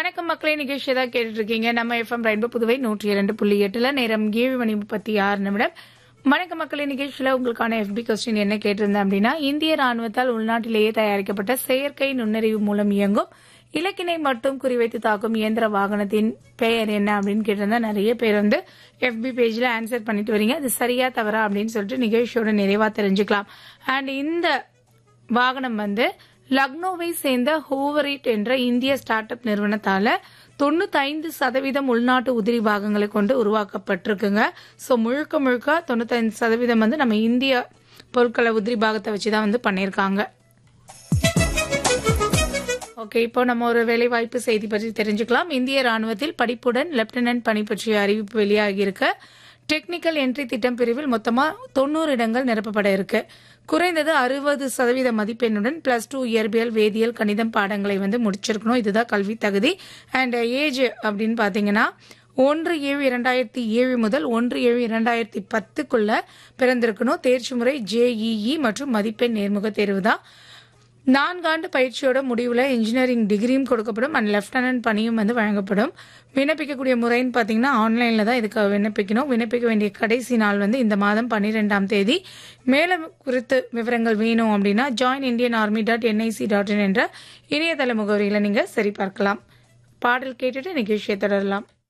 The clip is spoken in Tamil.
வணக்கம் மக்களே நிகழ்ச்சி தான் கேட்டுட்டு இருக்கீங்க நம்ம எஃப்எம் ரெயின்போ புதுவை நூற்றி இரண்டு புள்ளி எட்டுல நேரம் ஏழு மணி முப்பத்தி ஆறு நிமிடம் வணக்க மக்களே நிகழ்ச்சியில உங்களுக்கான எஃபி கொஸ்டின் என்ன கேட்டிருந்தேன் அப்படின்னா இந்திய ராணுவத்தால் உள்நாட்டிலேயே தயாரிக்கப்பட்ட செயற்கை நுண்ணறிவு மூலம் இயங்கும் இலக்கினை மட்டும் குறிவைத்து தாக்கும் இயந்திர வாகனத்தின் பெயர் என்ன அப்படின்னு கேட்டிருந்தா நிறைய பேர் வந்து எஃபி பேஜ்ல ஆன்சர் பண்ணிட்டு வரீங்க அது சரியா தவறா அப்படின்னு சொல்லிட்டு நிகழ்ச்சியோட நிறைவா தெரிஞ்சுக்கலாம் அண்ட் இந்த வாகனம் வந்து லக்னோவை சேர்ந்த ஹோவரிட் என்ற இந்திய ஸ்டார்ட் அப் நிறுவனத்தால தொண்ணூத்தைந்து சதவீதம் உள்நாட்டு உதிரி பாகங்களை கொண்டு உருவாக்கப்பட்டிருக்குங்க ஸோ முழுக்க முழுக்க தொண்ணூத்தைந்து சதவீதம் வந்து நம்ம இந்திய பொருட்களை உதிரி பாகத்தை வச்சு தான் வந்து பண்ணியிருக்காங்க ஓகே இப்போ நம்ம ஒரு வேலைவாய்ப்பு செய்தி பற்றி தெரிஞ்சுக்கலாம் இந்திய ராணுவத்தில் படிப்புடன் லெப்டினன்ட் பணி பற்றிய அறிவிப்பு வெளியாகியிருக்க டெக்னிக்கல் என்ட்ரி திட்டம் பிரிவில் மொத்தமா தொண்ணூறு இடங்கள் நிரப்பப்பட இருக்கு குறைந்தது அறுபது சதவீத மதிப்பெண்ணுடன் பிளஸ் டூ இயற்பியல் வேதியியல் கணிதம் பாடங்களை வந்து முடிச்சிருக்கணும் இதுதான் கல்வி தகுதி அண்ட் ஏஜ் அப்படின்னு பாத்தீங்கன்னா ஒன்று ஏழு இரண்டாயிரத்தி ஏழு முதல் ஒன்று ஏழு இரண்டாயிரத்தி பத்துக்குள்ள பிறந்திருக்கணும் தேர்ச்சி முறை ஜேஇஇ மற்றும் மதிப்பெண் நேர்முக தேர்வு தான் நான்காண்டு பயிற்சியோட முடிவில் இன்ஜினியரிங் டிகிரியும் கொடுக்கப்படும் அண்ட் லெப்டினன்ட் பணியும் வந்து வழங்கப்படும் விண்ணப்பிக்கக்கூடிய முறைன்னு பார்த்தீங்கன்னா ஆன்லைனில் தான் இதுக்கு விண்ணப்பிக்கணும் விண்ணப்பிக்க வேண்டிய கடைசி நாள் வந்து இந்த மாதம் பன்னிரெண்டாம் தேதி மேலும் குறித்து விவரங்கள் வேணும் அப்படின்னா join Indian army dot NIC dot in என்ற இணையதள முகவரியில் நீங்கள் சரிபார்க்கலாம் பாடல் கேட்டுட்டு நிகழ்ச்சியை தொடரலாம்